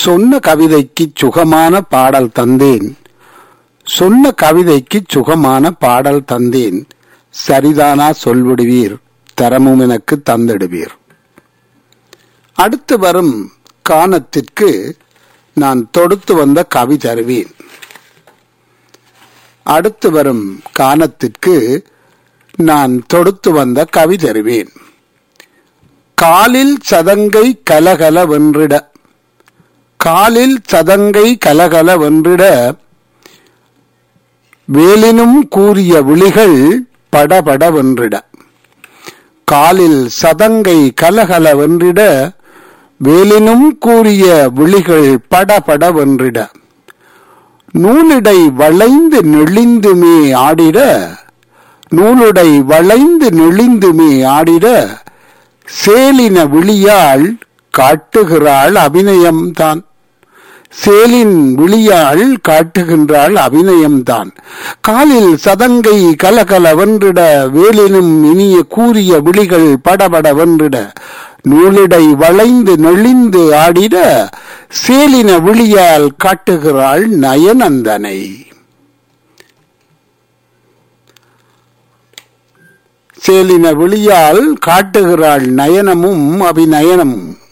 சொன்ன கவிதைக்கு சுகமான பாடல் தந்தேன் சொன்ன கவிதைக்கு சுகமான பாடல் தந்தேன் சரிதானா சொல்விடுவீர் தரமும் எனக்கு தந்திடுவீர் அடுத்து வரும் காணத்திற்கு நான் தொடுத்து வந்த கவி தருவேன் அடுத்து வரும் காணத்திற்கு நான் தொடுத்து வந்த கவி தருவேன் காலில் சதங்கை கலகல வென்றிட காலில் சதங்கை கலகல வென்றிட வேலினும் கூறிய விழிகள் படபட வென்றிட காலில் சதங்கை கலகல வென்றிட வேலினும் கூறிய விழிகள் படபட வென்றிட நூலிடை வளைந்து நெளிந்துமே ஆடிட நூலுடை வளைந்து நெளிந்துமே ஆடிட சேலின விழியாள் காட்டுகிறாள் அபிநயம்தான் சேலின் விழியாள் காட்டுகின்றாள் அபிநயம்தான் காலில் சதங்கை கலகல வென்றிட வேலினும் இனிய கூறிய விழிகள் படபட வென்றிட நூலிடை வளைந்து நெளிந்து ஆடிட சேலின விழியால் காட்டுகிறாள் நயனந்தனை சேலின விழியால் காட்டுகிறாள் நயனமும் அபிநயனமும்